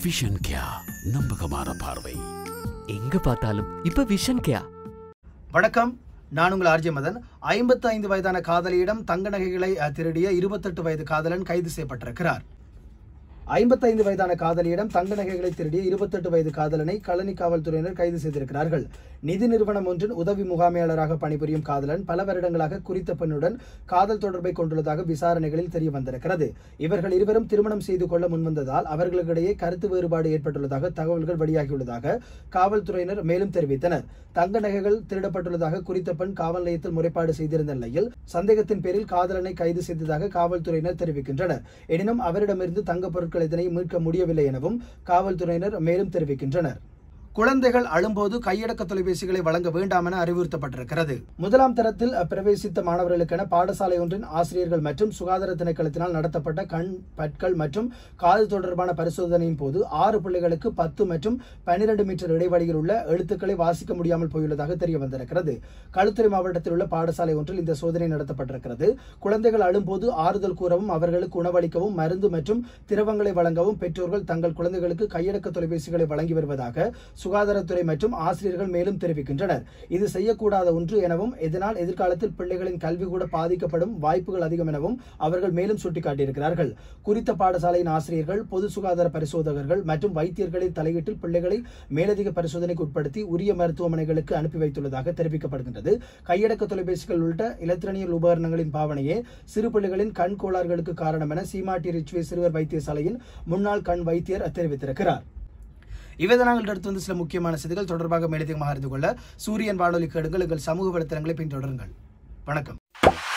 vision கியா நம்பகமான பார்வை எங்க பார்த்தாலும் இப்ப விஷன் கேயா வணக்கம் நான் உங்கள் ஆர்ஜே மதன் ஐம்பத்தி ஐந்து வயதான காதலியிடம் தங்க நகைகளை அஹ், திருடிய இருபத்தெட்டு வயது காதலன் கைது செய்யப்பட்டிருக்கிறார் ஐம்பத்தைந்து வயதான காதலியிடம் தங்க நகைகளை திருடிய இருபத்தெட்டு வயது காதலனை களனி காவல்துறையினர் கைது செய்திருக்கிறார்கள் நிதி நிறுவனம் ஒன்றின் உதவி முகாமையாளராக பணிபுரியும் காதலன் பல வருடங்களாக குறித்த பெண்ணுடன் காதல் தொடர்பை கொண்டுள்ளதாக விசாரணைகளில் தெரிய வந்திருக்கிறது இவர்கள் இருவரும் திருமணம் செய்து கொள்ள முன்வந்ததால் அவர்களுக்கிடையே கருத்து வேறுபாடு ஏற்பட்டுள்ளதாக தகவல்கள் வெளியாகியுள்ளதாக காவல்துறையினர் மேலும் தெரிவித்தனர் தங்க நகைகள் திருடப்பட்டுள்ளதாக குறித்த பெண் காவல் நிலையத்தில் முறைப்பாடு செய்திருந்த நிலையில் சந்தேகத்தின் பேரில் காதலனை கைது செய்ததாக காவல்துறையினர் தெரிவிக்கின்றனர் எனினும் அவரிடமிருந்து தங்கப் பொருட்கள் இதனை மீட்க முடியவில்லை எனவும் காவல்துறையினர் மேலும் தெரிவிக்கின்றனர் குழந்தைகள் அழும்போது கையடக்க தொலைபேசிகளை வழங்க வேண்டாம் என அறிவுறுத்தப்பட்டிருக்கிறது முதலாம் தரத்தில் பிரவேசித்த மாணவர்களுக்கென பாடசாலை ஒன்றின் ஆசிரியர்கள் மற்றும் சுகாதார திணைக்களத்தினால் நடத்தப்பட்ட கண் பற்கள் மற்றும் காது தொடர்பான பரிசோதனையின் போது ஆறு பிள்ளைகளுக்கு பத்து மற்றும் பன்னிரண்டு மீட்டர் இடைவெளியில் உள்ள எழுத்துக்களை வாசிக்க முடியாமல் போயுள்ளதாக தெரிய வந்திருக்கிறது களுத்துறை மாவட்டத்தில் உள்ள பாடசாலை ஒன்றில் இந்த சோதனை நடத்தப்பட்டிருக்கிறது குழந்தைகள் அழும்போது ஆறுதல் கூறவும் அவர்களுக்கு உணவளிக்கவும் மருந்து மற்றும் திரவங்களை வழங்கவும் பெற்றோர்கள் தங்கள் குழந்தைகளுக்கு கையடக்க தொலைபேசிகளை வழங்கி வருவதாக சுகாதாரத்துறை மற்றும் ஆசிரியர்கள் மேலும் தெரிவிக்கின்றனர் இது செய்யக்கூடாத ஒன்று எனவும் இதனால் எதிர்காலத்தில் பிள்ளைகளின் கல்வி கூட பாதிக்கப்படும் வாய்ப்புகள் அதிகம் எனவும் அவர்கள் மேலும் சுட்டிக்காட்டியிருக்கிறார்கள் குறித்த பாடசாலையின் ஆசிரியர்கள் பொது சுகாதார பரிசோதகர்கள் மற்றும் வைத்தியர்களின் தலையீட்டில் பிள்ளைகளை மேலதிக பரிசோதனைக்கு உட்படுத்தி உரிய மருத்துவமனைகளுக்கு அனுப்பி வைத்துள்ளதாக தெரிவிக்கப்படுகின்றது கையடக்க தொலைபேசிகள் உள்ளிட்ட இலத்திரனியல் உபகரணங்களின் பாவனையே சிறு பிள்ளைகளின் கண் கோளாறுகளுக்கு காரணம் என சீமாட்டி ரிச்வே சிறுவர் வைத்தியசாலையின் முன்னாள் கண் வைத்தியர் தெரிவித்திருக்கிறார் இவைதான் நாங்கள் அடுத்து வந்து சில முக்கியமான செய்திகள் தொடர்பாக மேலதிகமாக அறிந்து கொள்ள சூரியன் வானொலி கேடுங்கள் எங்கள் சமூக வலைத்தளங்களை பின்தொடருங்கள் வணக்கம்